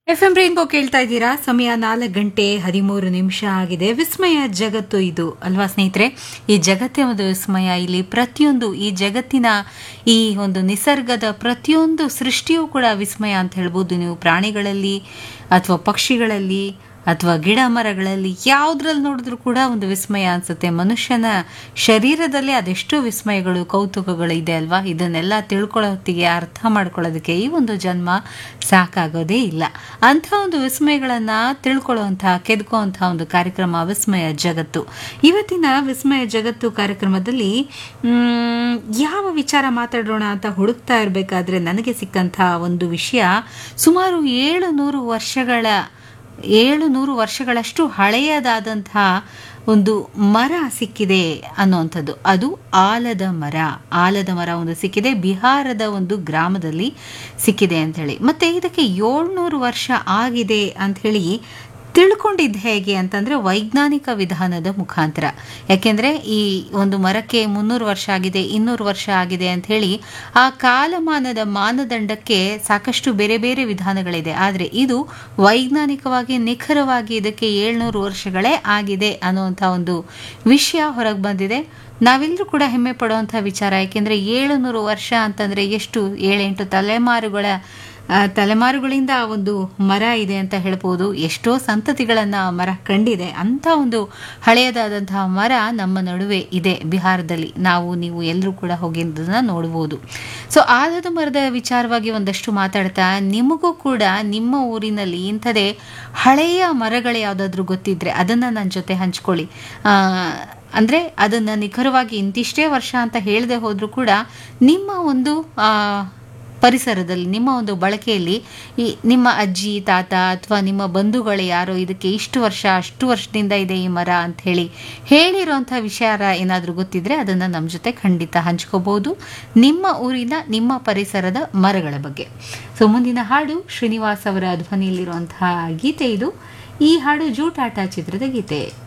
F M rainbow ಕೇಳ್ತಾ ಇದ್ದೀರಾ ಸಮಯ ನಾಲ್ಕು ಗಂಟೆ ಹದಿಮೂರು ನಿಮಿಷ ಆಗಿದೆ ವಿಸ್ಮಯ ಜಗತ್ತು ಇದು ಅಲ್ವಾ ಸ್ನೇಹಿತರೆ ಈ ಜಗತ್ತೇ ಒಂದು ವಿಸ್ಮಯ ಇಲ್ಲಿ ಪ್ರತಿಯೊಂದು ಈ ಜಗತ್ತಿನ ಈ ಒಂದು ನಿಸರ್ಗದ ಪ್ರತಿಯೊಂದು ಸೃಷ್ಟಿಯೂ ಕೂಡ ವಿಸ್ಮಯ ಅಂತ ಹೇಳ್ಬೋದು ನೀವು ಪ್ರಾಣಿಗಳಲ್ಲಿ ಅಥವಾ ಪಕ್ಷಿಗಳಲ್ಲಿ ಅಥವಾ ಗಿಡ ಮರಗಳಲ್ಲಿ ಯಾವುದ್ರಲ್ಲಿ ನೋಡಿದ್ರೂ ಕೂಡ ಒಂದು ವಿಸ್ಮಯ ಅನ್ಸುತ್ತೆ ಮನುಷ್ಯನ ಶರೀರದಲ್ಲೇ ಅದೆಷ್ಟು ವಿಸ್ಮಯಗಳು ಕೌತುಕಗಳು ಇದೆ ಅಲ್ವಾ ಇದನ್ನೆಲ್ಲ ತಿಳ್ಕೊಳ್ಳೋ ಹೊತ್ತಿಗೆ ಅರ್ಥ ಮಾಡ್ಕೊಳ್ಳೋದಕ್ಕೆ ಈ ಒಂದು ಜನ್ಮ ಸಾಕಾಗೋದೇ ಇಲ್ಲ ಅಂಥ ಒಂದು ವಿಸ್ಮಯಗಳನ್ನು ತಿಳ್ಕೊಳ್ಳುವಂತಹ ಕೆದ್ಕುವಂತಹ ಒಂದು ಕಾರ್ಯಕ್ರಮ ವಿಸ್ಮಯ ಜಗತ್ತು ಇವತ್ತಿನ ವಿಸ್ಮಯ ಜಗತ್ತು ಕಾರ್ಯಕ್ರಮದಲ್ಲಿ ಮ್, ಯಾವ ವಿಚಾರ ಮಾತಾಡೋಣ ಅಂತ ಹುಡುಕ್ತಾ ಇರಬೇಕಾದ್ರೆ ನನಗೆ ಸಿಕ್ಕಂತಹ ಒಂದು ವಿಷಯ ಸುಮಾರು ಏಳು ನೂರು ವರ್ಷಗಳ ಏಳು ನೂರು ವರ್ಷಗಳಷ್ಟು ಹಳೆಯದಾದಂತಹ ಒಂದು ಮರ ಸಿಕ್ಕಿದೆ ಅನ್ನುವಂಥದ್ದು ಅದು ಆಲದ ಮರ ಆಲದ ಮರ ಒಂದು ಸಿಕ್ಕಿದೆ ಬಿಹಾರದ ಒಂದು ಗ್ರಾಮದಲ್ಲಿ ಸಿಕ್ಕಿದೆ ಅಂಥೇಳಿ ಮತ್ತೆ ಇದಕ್ಕೆ ಏಳ್ನೂರು ವರ್ಷ ಆಗಿದೆ ಅಂಥೇಳಿ ತಿಳ್ಕೊಂಡಿದ್ದು ಹೇಗೆ ಅಂತಂದ್ರೆ ವೈಜ್ಞಾನಿಕ ವಿಧಾನದ ಮುಖಾಂತರ ಯಾಕೆಂದ್ರೆ ಈ ಒಂದು ಮರಕ್ಕೆ ಮುನ್ನೂರು ವರ್ಷ ಆಗಿದೆ ಇನ್ನೂರು ವರ್ಷ ಆಗಿದೆ ಅಂತ ಹೇಳಿ ಆ ಕಾಲಮಾನದ ಮಾನದಂಡಕ್ಕೆ ಸಾಕಷ್ಟು ಬೇರೆ ಬೇರೆ ವಿಧಾನಗಳಿದೆ ಆದರೆ ಇದು ವೈಜ್ಞಾನಿಕವಾಗಿ ನಿಖರವಾಗಿ ಇದಕ್ಕೆ ಏಳ್ನೂರು ವರ್ಷಗಳೇ ಆಗಿದೆ ಅನ್ನುವಂಥ ಒಂದು ವಿಷಯ ಹೊರಗೆ ಬಂದಿದೆ ನಾವೆಲ್ಲರೂ ಕೂಡ ಹೆಮ್ಮೆ ಪಡುವಂಥ ವಿಚಾರ ಯಾಕೆಂದರೆ ಏಳುನೂರು ವರ್ಷ ಅಂತಂದರೆ ಎಷ್ಟು ಏಳೆಂಟು ತಲೆಮಾರುಗಳ ಆ, ತಲೆಮಾರುಗಳಿಂದ ಆ ಒಂದು ಮರ ಇದೆ ಅಂತ ಹೇಳ್ಬೋದು ಎಷ್ಟೋ ಸಂತತಿಗಳನ್ನು ಆ ಮರ ಕಂಡಿದೆ ಅಂಥ ಒಂದು ಹಳೆಯದಾದಂತಹ ಮರ ನಮ್ಮ ನಡುವೆ ಇದೆ ಬಿಹಾರದಲ್ಲಿ ನಾವು ನೀವು ಎಲ್ಲರೂ ಕೂಡ ಹೋಗಿದ್ದನ್ನ ನೋಡ್ಬೋದು ಸೊ ಆಲದ ಮರದ ವಿಚಾರವಾಗಿ ಒಂದಷ್ಟು ಮಾತಾಡ್ತಾ ನಿಮಗೂ ಕೂಡ ನಿಮ್ಮ ಊರಿನಲ್ಲಿ ಇಂಥದೇ ಹಳೆಯ ಮರಗಳು ಯಾವುದಾದ್ರೂ ಗೊತ್ತಿದ್ರೆ ಅದನ್ನು ನನ್ನ ಜೊತೆ ಹಂಚ್ಕೊಳ್ಳಿ ಆ, ಅಂದರೆ ಅದನ್ನು ನಿಖರವಾಗಿ ಇಂತಿಷ್ಟೇ ವರ್ಷ ಅಂತ ಹೇಳದೆ ಹೋದರೂ ಕೂಡ ನಿಮ್ಮ ಒಂದು ಆ, ಪರಿಸರದಲ್ಲಿ ನಿಮ್ಮ ಒಂದು ಬಳಕೆಯಲ್ಲಿ ಈ ನಿಮ್ಮ ಅಜ್ಜಿ ತಾತ ಅಥವಾ ನಿಮ್ಮ ಬಂಧುಗಳು ಯಾರೋ ಇದಕ್ಕೆ ಇಷ್ಟು ವರ್ಷ ಅಷ್ಟು ವರ್ಷದಿಂದ ಇದೆ ಈ ಮರ ಅಂತ ಹೇಳಿ ಹೇಳಿರೋಂಥ ವಿಚಾರ ಏನಾದರೂ ಗೊತ್ತಿದ್ರೆ ಅದನ್ನು ನಮ್ಮ ಜೊತೆ ಖಂಡಿತ ಹಂಚ್ಕೋಬಹುದು ನಿಮ್ಮ ಊರಿನ ನಿಮ್ಮ ಪರಿಸರದ ಮರಗಳ ಬಗ್ಗೆ ಸೊ ಮುಂದಿನ ಹಾಡು ಶ್ರೀನಿವಾಸ್ ಅವರ ಧ್ವನಿಯಲ್ಲಿರುವಂತಹ ಗೀತೆ ಇದು ಈ ಹಾಡು ಜೂಟಾಟ ಚಿತ್ರದ ಗೀತೆ